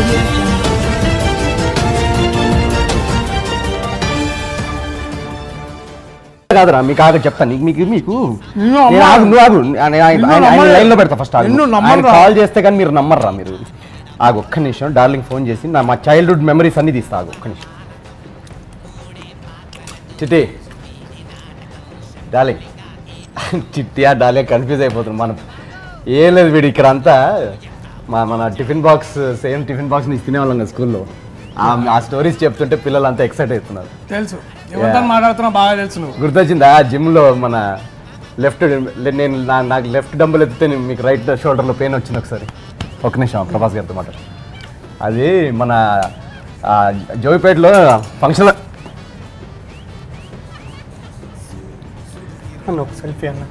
audio jungle. కాదురా మీకు ఆగ చెప్తాను నీకు మీకు మీకు నిన్ను నేను నమ్మను. ఆగు నువ్వు ఆగు ఆయన- ఆయన- నిన్ను ఆయన- ఆయన నమ్మను. లైన్ లో పెడతా ఫస్ట్ నిన్ను నమ్మను రా. కాల్ చేస్తే కానీ మీరు నమ్మర్రా మీరు ఆగు ఒక్క నిమిషం డార్లింగ్ ఫోన్ చేసి నా మా చైల్డ్హుడ్ మెమరీస్ అన్ని తీస్తా ఆగు ఒక్క నిమిషం చిట్టి డార్లింగ్ చిట్టియా డార్లింగ్ కన్ఫ్యూజ్ అయిపోతుంది మనం ఏం లేదు వీడు ఇక్కడ అంతా మా మన tiffin box same tiffin box నుంచి తినేవాళ్ళం కదా స్కూల్లో ఆ స్టోరీస్ చెప్తుంటే పిల్లలు అంతా ఎక్సైట్ అవుతున్నారు తెలుసు ఎవరితో మాట్లాడుతున్నా బాగా తెలుసు నువ్వు గుర్తొచ్చిందా జిమ్లో మన లెఫ్ట్ నేను నా- నాకు లెఫ్ట్ డంబుల్ ఎత్తితే నేను మీకు రైట్ షోల్డర్లో పెయిన్ వచ్చింది ఒకసారి ఒక నిమిషం ప్రభాస్ గారితో మాట అది మన ఆ, జోగిపేటలో ఫంక్షన్లో అన్న ఒక సెల్ఫీ అన్న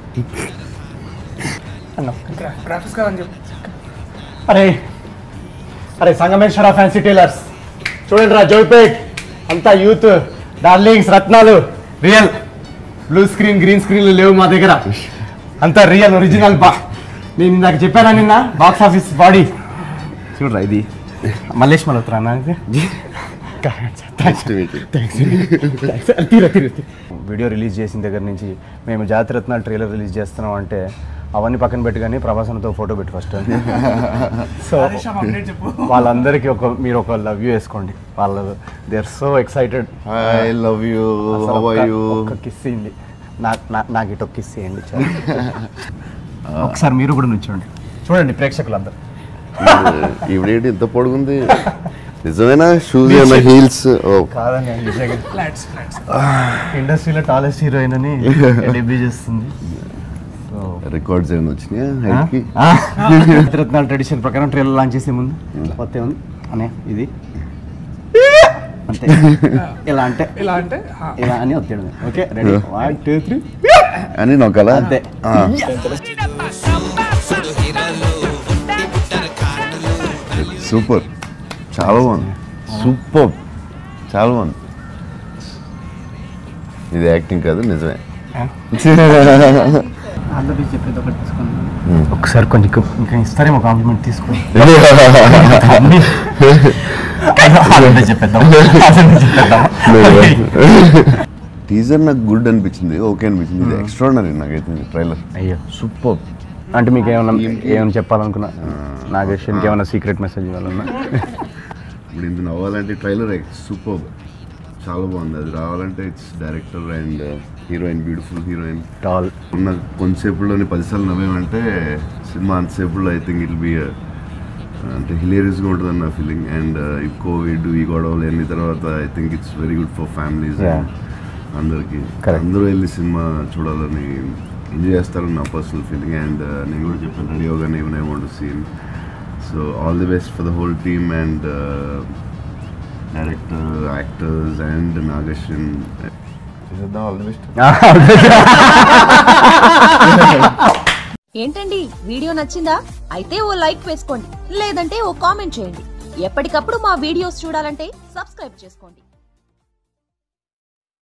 అన్న గ్రాఫిక్స్ కాదని చెప్పు అరే అరే సంగమేశ్వర ఫ్యాన్సీ టైలర్స్ చూడండి రా జోయిపేట్ అంతా యూత్ డార్లింగ్స్ రత్నాలు రియల్ బ్లూ స్క్రీన్ గ్రీన్ స్క్రీన్లు లేవు మా దగ్గర అంతా రియల్ ఒరిజినల్ బా నేను ఇందాక చెప్పానా నిన్న బాక్స్ ఆఫీస్ బాడీ చూడరా ఇది మల్లేష్ మల్హోత్రా నాకు వీడియో రిలీజ్ చేసిన దగ్గర నుంచి మేము జాతిరత్నాలు ట్రైలర్ రిలీజ్ చేస్తున్నాం అంటే అవన్నీ పక్కన పెట్టి కానీ ప్రభాసనతో ఫోటో పెట్టి ఫస్ట్ సో అప్డేట్ చెప్పు వాళ్ళందరికీ ఒక మీరు ఒక లవ్ యూ వేసుకోండి వాళ్ళు they are so excited I love you how are you ఒక కిస్ ఇయ్యండి నాకు నా- నాకు ఇటు ఒక కిస్ ఇవ్వండి ఒకసారి మీరు కూడా నుంచోండి చూడండి ప్రేక్షకులందరూ ఈవిడేంటి ఇంత పొడుగుంది నిజమేనా షూస్ ఏమైనా హీల్స్ ఓ కాదండి నిజంగా ఫ్లాట్స్ ఫ్లాట్స్ ఇండస్ట్రీలో టాలెస్ట్ హీరోయిన్ అని డెబ్యూ చేస్తుంది సో రికార్డ్స్ ఏమైనా వచ్చినాయా హైట్ కి రత్నాల ట్రెడిషన్ ప్రకారం ట్రైలర్ లాంచ్ చేసే ముందు కొత్త ఉంది అనే ఇది అంతే ఇలా అంటే ఇలా అంటే ఆ, ఇలా అని వచ్చాడు okay ready one two three అని నొక్కలా అంతే. ఆ. సూపర్ చాలా బాగుంది సూపర్ చాలా బాగుంది ఇది యాక్టింగ్ కాదు నిజమే అందరూ చెప్పేది ఒకటి తీసుకోండి ఒకసారి కొంచెం ఇంకా- ఇంకా ఇస్తారేమో కాంప్లిమెంట్ తీసుకోండి అదే చెప్పేద్దాం అదే చెప్పేద్దాం టీజర్ నాకు గుడ్ అనిపించింది ఓకే అనిపించింది ఇది ఎక్స్ట్రాడనరీ నాకైతే ట్రైలర్ అయ్యో సూపర్ అంటే మీకు ఏమైనా ఏమైనా చెప్పాలనుకున్నా నాగేశ్వరికి ఏమైనా సీక్రెట్ మెసేజ్ ఇవ్వాలన్నా ఇప్పుడు ఇంత నవ్వాలంటే ట్రైలర్ సూపర్ చాలా బాగుంది అది రావాలంటే it's director and heroine beautiful heroine tall ఉన్న కొంతసేపులోనే పదిసార్లు నవ్వేమంటే సినిమా అంతసేపులో ఐ థింక్ ఇట్ బి అంటే హిలేరియస్గా ఉంటుంది నా ఫీలింగ్ అండ్ ఈ కోవిడ్ ఈ గొడవలు అన్ని తర్వాత I think it's very good for families Yeah. అందరికి Correct. అందరూ వెళ్ళి సినిమా చూడాలని ఎంజాయ్ చేస్తారని నా పర్సనల్ ఫీలింగ్ అండ్ నేను కూడా చెప్పాను రెడీ అవగానే even I want scene so all the best for the whole team and director actors and Nageshwan all the best ఏంటండి వీడియో నచ్చిందా అయితే ఓ లైక్ వేసుకోండి లేదంటే ఓ కామెంట్ చేయండి ఎప్పటికప్పుడు మా వీడియోస్ చూడాలంటే సబ్స్క్రైబ్ చేసుకోండి